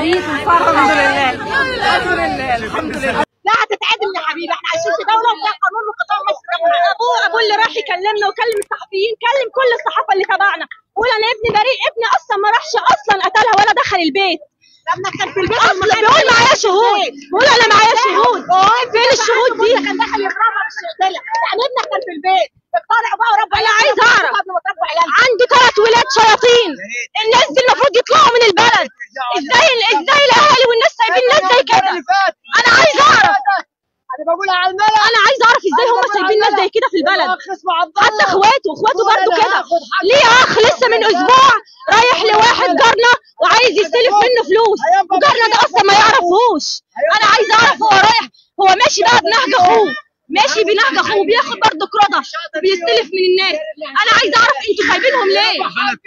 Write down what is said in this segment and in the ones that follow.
العيد والفرح الحمد لله الحمد لله الحمد لله لا هتتعدل يا حبيبي احنا عايشين في دوله وفيها قانون وقضاء مصر ابوه ابوه اللي راح يكلمنا وكلم الصحفيين كلم كل الصحافه اللي تبعنا قول انا ابني بريء ابني اصلا ما راحش اصلا قتلها ولا دخل البيت ابنك كان في البيت اصلا بيقول معايا شهود بيقول انا معايا شهود فين الشهود دي كان داخل يضربها مش يقتلها يعني ابنك كان في البيت اقتنعوا بقى ورب انا عايز اعرف عندي ثلاث ولاد شياطين الناس دي المفروض يطلعوا من البلد ازاي ازاي الاهالي والناس سايبين ناس زي كده انا عايز اعرف انا بقول على الملأ انا عايز اعرف ازاي هم سايبين ناس زي كده في البلد حتى اخواته اخواته برضه كده ليه اخ لسه من اسبوع رايح لواحد جارنا وعايز يستلف منه فلوس وجارنا ده اصلا ما يعرفوش انا عايز اعرف هو رايح هو ماشي بقى بنهج اخوه ماشي بنهج اخوه بياخد برضه كرده بيستلف من الناس انا عايز اعرف انتوا سايبينهم ليه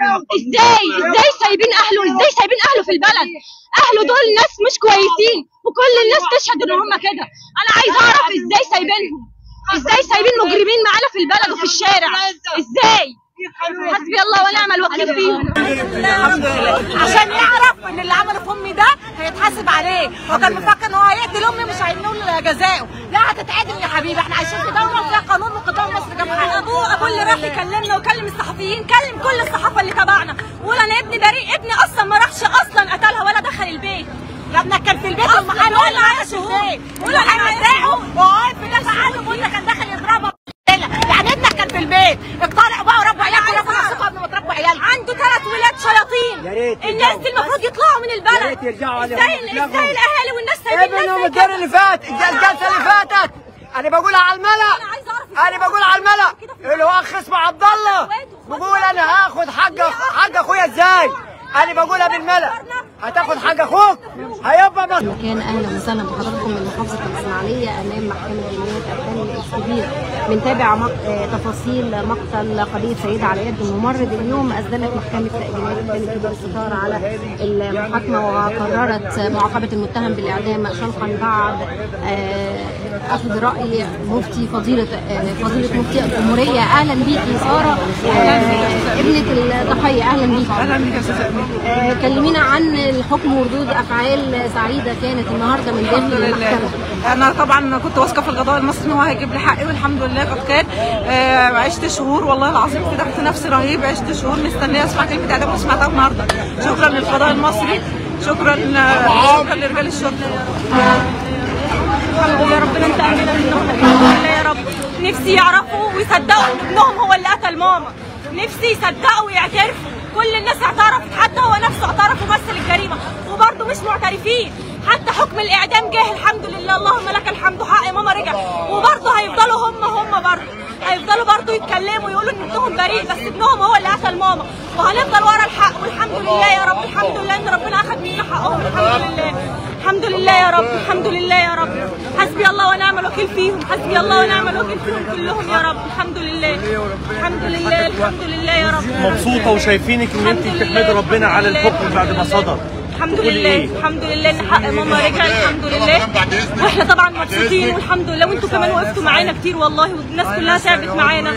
ازاي ازاي سايبين اهله ازاي سايبين اهله في البلد اهله دول ناس مش كويسين وكل الناس تشهد ان هم كده انا عايز اعرف ازاي سايبينهم ازاي سايبين مجرمين معانا في البلد وفي الشارع ازاي حسبي الله ونعم الوكيل فيهم الحمد لله عشان يعرف ان اللي عمله في امي ده هيتحاسب عليه هو كان مفكر ان هو هيقتل امي مش هينول جزاؤه لا هتتعدل يا حبيبي احنا عايشين في دوله وفيها قانون وقضاء مصر جنب ابوه ابوه اللي راح يكلمنا وكلم الصحفيين كلم كل الصحافه اللي تبعنا وقول انا ابني بريء ابني اصلا ما راحش اصلا قتلها ولا دخل البيت يا ابنك كان في البيت والمحل ولا معايا شهود قول انا هيمسحه وواقف في ناس عنه قلنا كان داخل يضربها يعني ابنك كان في البيت اقتنعوا بقى وربوا عيالكم ربوا نفسكم قبل ما تربوا عيالكم عنده ثلاث ولاد شياطين يا ريت الناس دي المفروض يطلعوا من البلد يا ريت يرجعوا عليهم. ازاي ازاي الاهالي والناس سايبين ابنهم ناس زي الدار كده اللي فات الجلسه اللي فاتت انا بقول على الملأ انا عايز اعرف انا بقول على الملأ اللي هو اخ اسمه عبد الله بقول انا هاخد حق حق اخويا ازاي انا بقولها بالملأ هتاخد حق اخوك هيبقى مصر مكان اهلا وسهلا بحضراتكم من محافظه الاسماعيليه امام محكمه جنايات الثاني الكبير بنتابع مق... آه، تفاصيل مقتل قضيه سيده على يد الممرض اليوم اسدلت محكمه جنايات الثاني الكبير الستار على المحاكمه وقررت معاقبه المتهم بالاعدام شرفا بعد آه، اخذ راي مفتي فضيله آه، فضيله مفتي الجمهوريه اهلا بيكي ساره آه، ابنه الضحيه اهلا بيكي اهلا بك يا استاذ امين آه، كلمينا عن الحكم وردود افعال سعيده كانت النهارده من الحمد داخل لله المحكمه انا طبعا كنت واثقه في القضاء المصري ان هو هيجيب لي حقي والحمد لله قد كان آه، عشت شهور والله العظيم في ضغط نفسي رهيب عشت شهور مستنيه اسمع كلمه اعدام وسمعتها النهارده شكرا للقضاء المصري شكرا آه، شكرا لرجال الشرطه الحمد لله ربنا انت امنا منهم الحمد لله يا رب نفسي يعرفوا ويصدقوا ان ابنهم هو اللي قتل ماما نفسي يصدقوا ويعترفوا كل الناس اعترفت حتى هو نفسه اعترف ومثل الجريمه وبرضه مش معترفين حتى حكم الاعدام جه الحمد لله اللهم لك الحمد حق ماما رجع وبرضه هيفضلوا هم هم برضه هيفضلوا برضه يتكلموا يقولوا ان ابنهم بريء بس ابنهم هو اللي قتل ماما وهنفضل ورا الحق والحمد لله يا رب الحمد لله ان ربنا اخذ منا حقهم الحمد لله الحمد لله يا رب الحمد لله يا رب حسبي الله ونعم الوكيل فيهم حسبي الله ونعم الوكيل فيهم كلهم يا رب الحمد لله الحمد لله الحمد لله يا رب مبسوطه وشايفينك ان انت الحمد بتحمدي لله. ربنا على الحكم بعد ما صدر الحمد تقولي لله إيه؟ الحمد لله ان حق ماما رجع الحمد لله واحنا طبعا مبسوطين والحمد لله وانتوا كمان وقفتوا معانا كتير والله والناس كلها تعبت معانا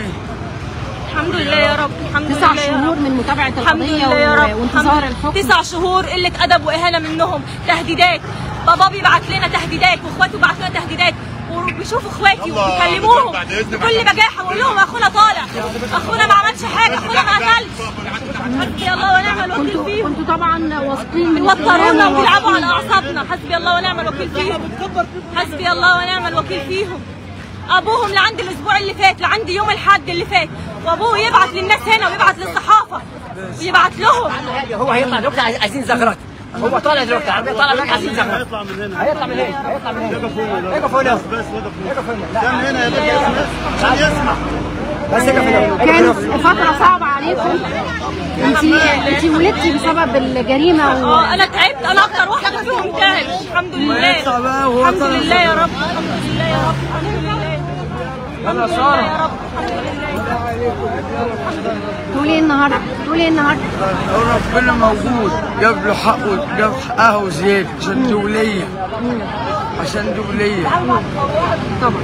الحمد لله يا رب الحمد تسع لله يا رب. شهور من متابعه الحمد القضيه لله يا رب و- وانتظار الحمد- الحكم تسع شهور قله ادب واهانه منهم تهديدات بابا بيبعت لنا تهديدات واخواته بيبعتوا لنا تهديدات وبيشوفوا اخواتي وبيكلموهم بكل بجاحه واقول لهم اخونا طالع اخونا ما عملش حاجه اخونا ما قتلش حسبي الله ونعم الوكيل كنتوا فيهم كنتوا طبعا واثقين من بيوترونا الكلام وبيلعبوا وواثقين. على اعصابنا حسبي الله ونعم الوكيل فيهم حسبي الله ونعم الوكيل فيهم ابوهم لعند الاسبوع اللي فات لعند يوم الاحد اللي فات وابوه يبعت للناس هنا ويبعت للصحافه ويبعت لهم هو هيطلع دلوقتي عايز- عايزين زغرات هو طالع دلوقتي العربيه طالع هناك عايزين زغرات هيطلع من هنا هيطلع من هنا هيطلع من هنا اقف هنا بس وقف اقف هنا ده من هنا يا باشا عشان يسمع بس اقف هنا كانت فتره صعبه عليكم انت انت ولدتي بسبب الجريمه و... اه انا تعبت انا اكتر واحده فيهم تعبت الحمد لله يطلع بقى وهو الحمد طالع لله يا رب الحمد لله يا رب الحمد لله الحمد لله يا رب الحمد لله تقولي ايه النهارده تقولي ايه النهارده ربنا موجود جاب له حقه جاب حقها وزيادة عشان دولية عشان دولية طبعا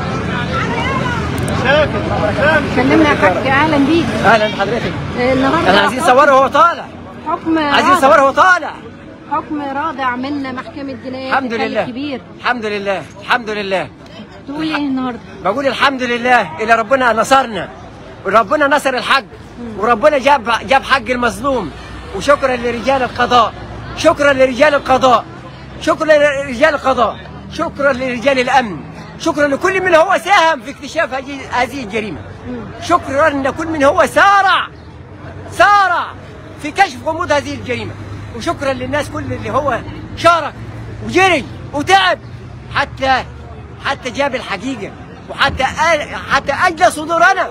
كلمنا يا حاج اهلا بيك اهلا بحضرتك آه، النهارده احنا عايزين نصوره وهو طالع حكم عايزين رادع. نصوره وهو طالع حكم رادع من محكمة جنايات الحمد التل لله الكبير الحمد لله الحمد لله تقول ايه النهارده؟ بقول الحمد لله اللي ربنا نصرنا وربنا نصر الحق وربنا جاب جاب حق المظلوم وشكرا لرجال القضاء شكرا لرجال القضاء شكرا لرجال القضاء شكرا لرجال الامن شكرا لكل من هو ساهم في اكتشاف هذه هذه الجريمه شكرا لكل من هو سارع سارع في كشف غموض هذه الجريمه وشكرا للناس كل اللي هو شارك وجري وتعب حتى حتى جاب الحقيقه وحتى أ- حتى اجلى صدورنا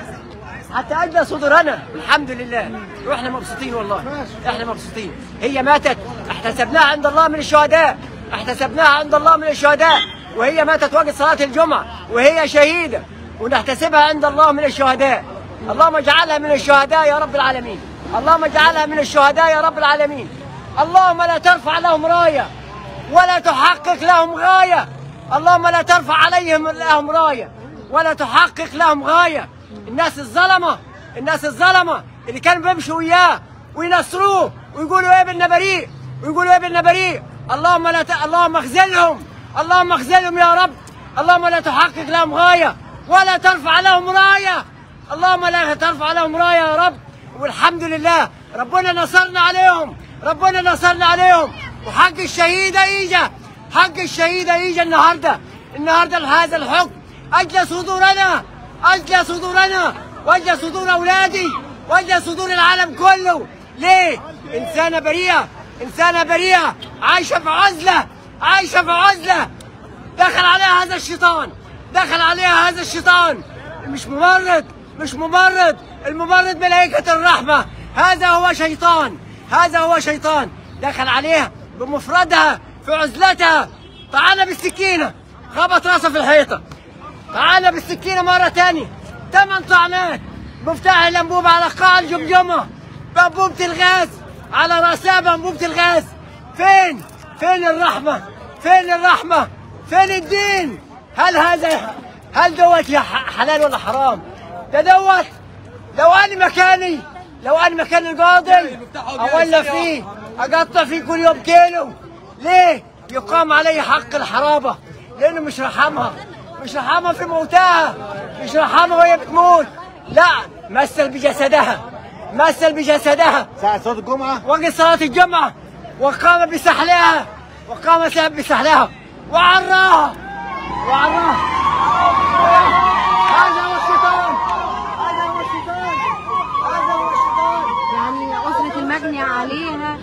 حتى اجلى صدورنا الحمد لله واحنا مبسوطين والله احنا مبسوطين هي ماتت احتسبناها عند الله من الشهداء احتسبناها عند الله من الشهداء وهي ماتت وقت صلاه الجمعه وهي شهيده ونحتسبها عند الله من الشهداء اللهم اجعلها من الشهداء يا رب العالمين اللهم اجعلها من الشهداء يا رب العالمين اللهم لا ترفع لهم رايه ولا تحقق لهم غايه اللهم لا ترفع عليهم لهم رايه ولا تحقق لهم غايه الناس الظلمه الناس الظلمه اللي كانوا بيمشوا وياه وينصروه ويقولوا ابننا بريء ويقولوا ابننا بريء اللهم لا ت... اللهم اخذلهم اللهم اخذلهم يا رب اللهم لا تحقق لهم غايه ولا ترفع لهم رايه اللهم لا ترفع لهم رايه يا رب والحمد لله ربنا نصرنا عليهم ربنا نصرنا عليهم وحق الشهيده اجى حق الشهيده اجى النهارده النهارده هذا الحكم اجلى صدورنا اجلى صدورنا واجلى صدور اولادي واجلى صدور العالم كله ليه انسانه بريئه انسانه بريئه عايشه في عزله عايشه في عزله دخل عليها هذا الشيطان دخل عليها هذا الشيطان مش ممرض مش ممرض الممرض ملائكة الرحمة هذا هو شيطان هذا هو شيطان دخل عليها بمفردها في عزلتها طعنها بالسكينة خبط راسها في الحيطة طعنها بالسكينة مرة تانية ثمان طعنات مفتاح الأنبوبة على قاع الجمجمة بأنبوبة الغاز على رأسها بأنبوبة الغاز فين فين الرحمة فين الرحمة فين الدين هل هذا هل دوت يا ح- حلال ولا حرام ده دوت لو انا مكاني لو انا مكان القاضي اولى فيه اقطع فيه كل يوم كيلو ليه يقام علي حق الحرابه لانه مش رحمها مش رحمها في موتها مش رحمها وهي بتموت لا مثل بجسدها مثل بجسدها ساعة صلاة الجمعة وقت صلاة الجمعة وقام بسحلها وقام بسحلها وعراها وعراها هذا هو الشيطان هذا هو الشيطان هذا هو الشيطان يعني أسرة المجني عليها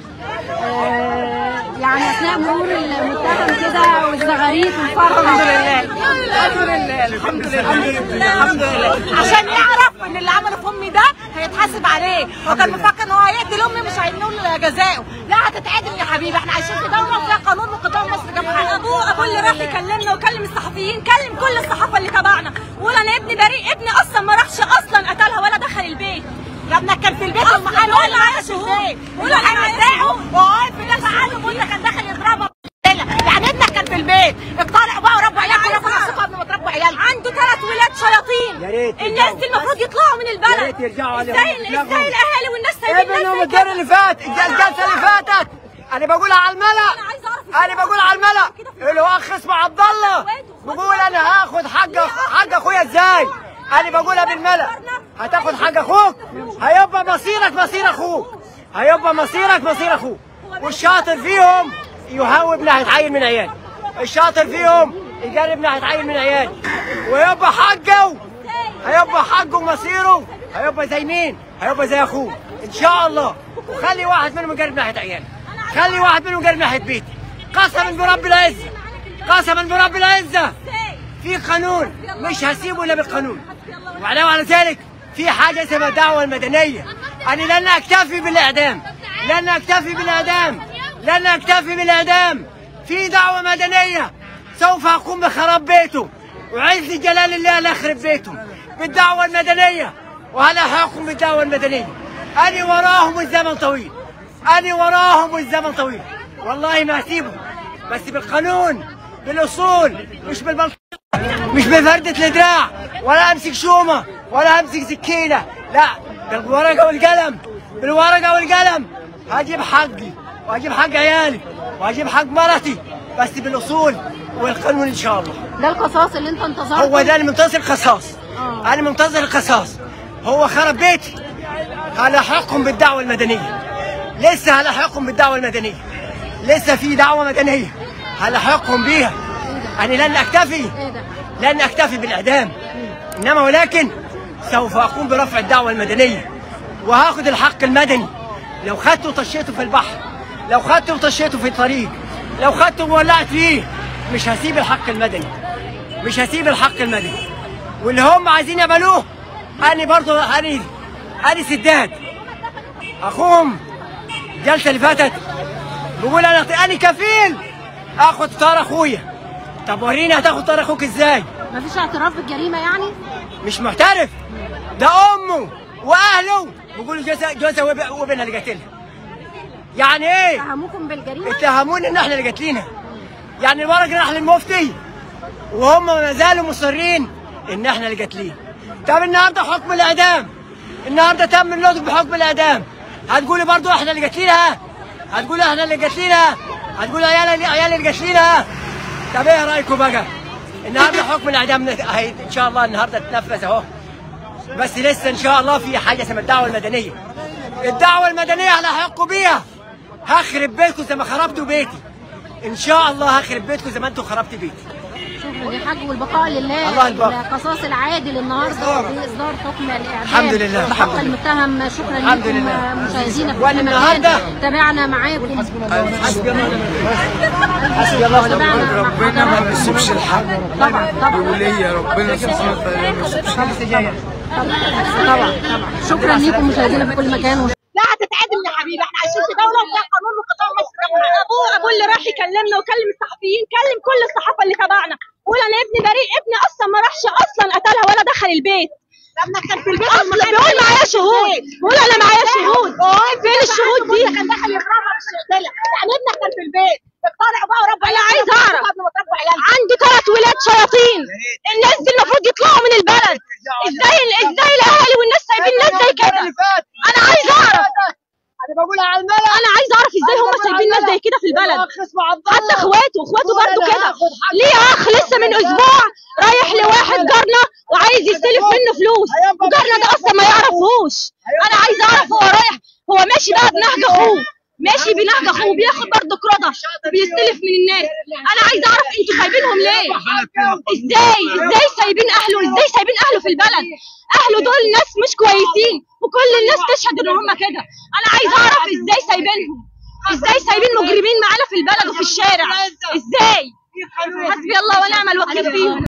آه، يعني أثناء مرور المتهم كده والزغاريت والفرحة الحمد لله الحمد لله الحمد لله الحمد لله عشان يعرف ان اللي عمله في امي ده هيتحاسب عليه هو كان مفكر ان هو هيقتل امي مش هينول جزاؤه لا هتتعدم يا حبيبي احنا عايشين في دوله فيها قانون وقضاء مصر جاب حقه ابوه ابوه اللي راح يكلمنا وكلم الصحفيين كلم كل الصحافه اللي تبعنا وقول انا ابني بريء ابني اصلا ما راحش اصلا قتلها ولا دخل البيت يا ابنك كان في البيت أصلاً والمحل ولا ولا على عايش في شهود. البيت ولا ولا على هيمزعه وواقف في نفس عنه وانت كان داخل يضربها يعني ابنك كان في البيت اقتنعوا بقى وربوا عيالكم ربوا نفسكم قبل ما تربوا عيالكم عنده ثلاث ولاد شياطين يا ريت الناس يرجعوا. دي المفروض يطلعوا من البلد يا ريت يرجعوا عليهم ازاي دماغهم. ازاي الاهالي والناس سايبين ابنهم ناس الدار اللي فات الجلسه اللي فاتت انا بقولها على الملأ أنا عايزة أعرف انا بقول على الملأ اللي هو اخ اسمه عبد الله بقول انا هاخد حق حق اخويا ازاي انا بقولها بالملأ هتاخد حق اخوك هيبقى مصيرك مصير اخوك هيبقى مصيرك مصير اخوك والشاطر فيهم يهوب ناحيه عيل من عيال الشاطر فيهم يجرب ناحيه عيل من عيال ويبقى حقه هيبقى حقه ومصيره هيبقى زي مين؟ هيبقى زي اخوه ان شاء الله وخلي واحد منهم يقرب ناحيه عيالي خلي واحد منهم يقرب ناحيه بيتي قسما برب العزه قسما برب العزه في قانون مش هسيبه الا بالقانون وعلى على ذلك في حاجه اسمها الدعوه المدنيه انا لن اكتفي بالاعدام لن اكتفي بالاعدام لن اكتفي بالاعدام في دعوه مدنيه سوف اقوم بخراب بيته وعز جلال الله لا يخرب بيته بالدعوه المدنيه وهلا حكم بالدعوه المدنيه انا وراهم والزمن طويل انا وراهم والزمن طويل والله ما اسيبهم بس بالقانون بالاصول مش بالبلطجه مش بفردة الدراع ولا امسك شومه ولا امسك سكينه لا بالورقه والقلم بالورقه والقلم هجيب حقي وهجيب حق عيالي وهجيب حق مرتي بس بالاصول والقانون ان شاء الله ده القصاص اللي انت انتظرته هو ده اللي منتظر القصاص آه. انا منتظر القصاص هو خرب بيتي هلحقهم بالدعوه المدنيه لسه هلحقهم بالدعوه المدنيه لسه في دعوه مدنيه هلحقهم بيها انا لن اكتفي ايه ده لن اكتفي بالاعدام انما ولكن سوف اقوم برفع الدعوه المدنيه وهاخد الحق المدني لو خدته وطشيته في البحر لو خدته وطشيته في الطريق لو خدته وولعت فيه مش هسيب الحق المدني مش هسيب الحق المدني واللي هم عايزين يعملوه انا برضو انا انا سداد اخوهم الجلسه اللي فاتت بيقول انا انا كفيل اخد طار اخويا طب وريني هتاخد طار اخوك ازاي مفيش اعتراف بالجريمه يعني مش معترف ده امه واهله بيقولوا جوزها جوزها وب- وابنها اللي قتلها يعني ايه اتهموكم بالجريمه اتهمونا ان احنا اللي قاتلينها يعني الورق راح للمفتي وهم ما زالوا مصرين ان احنا اللي قاتلين طب النهارده حكم الاعدام النهارده تم النطق بحكم الاعدام هتقولي برضو احنا اللي قاتلينها هتقولي احنا اللي قاتلينها هتقولي عيال عيال اللي قاتلينها طب ايه رايكم بقى النهارده حكم الاعدام هي ان شاء الله النهارده تنفذ اهو بس لسه ان شاء الله في حاجه اسمها الدعوه المدنيه الدعوه المدنيه هلحقوا بيها هخرب بيتكم زي ما خربتوا بيتي ان شاء الله هخرب بيتكم زي ما انتوا خربتوا بيتي شكرا يا حاج والبقاء لله الله يبارك. القصاص العادل النهارده باصدار حكم الاعدام الحمد لله، الحمد حق لله. المتهم شكرا الحمد لكم لله. مشاهدينا في وأنا كل النهاردة- مكان تابعنا معاكم حسبي الله حسبي الله ونعم تابعنا الوكيل. مع ربنا ما حضراتكم. بيسيبش الحق طبعا طبعا وليا ربنا سبحانه وتعالى ما يسيبش طبعا طبعا شكرا لكم مشاهدينا في كل مكان لا هتتعدم يا حبيبي احنا عايشين في دوله وفيها قانون وقضاء مصر ابوه ابوه اللي راح يكلمنا وكلم الصحفيين كلم كل الصحافه اللي تبعنا قول انا ابني بريء ابني اصلا ما راحش اصلا قتلها ولا دخل البيت لما كان في البيت اصلا بيقول معايا شهود بيقول انا معايا شهود فين الشهود دي كان دخل يضربها مش يقتلها يعني ابنك كان في البيت اقتنعوا بقى وربوا انا عايز اعرف عندي ثلاث ولاد شياطين الناس دي المفروض يطلعوا من البلد ازاي ازاي الاهالي والناس سايبين ناس زي كده انا عايز اعرف انا بقولها على الملأ انا عايز اعرف ازاي هم سايبين ناس زي كده في البلد اسمع عبد الله. حتى اخواته اخواته برضه ولا كده هاخد حق. ليه اخ لسه من اسبوع رايح لواحد جارنا وعايز يستلف منه فلوس وجارنا ده اصلا ما يعرفهوش انا عايز اعرف هو رايح هو ماشي بقى بنهج اخوه ماشي بنهج اخوه بياخد برضه كرده بيستلف من الناس انا عايز اعرف انتوا سايبينهم ليه ازاي ازاي سايبين اهله ازاي سايبين اهله في البلد اهله دول ناس مش كويسين وكل الناس تشهد ان هم كده انا عايز اعرف ازاي سايبينهم ازاي سايبين مجرمين معانا في البلد وفي الشارع ازاي حسبي الله ونعم الوكيل فيهم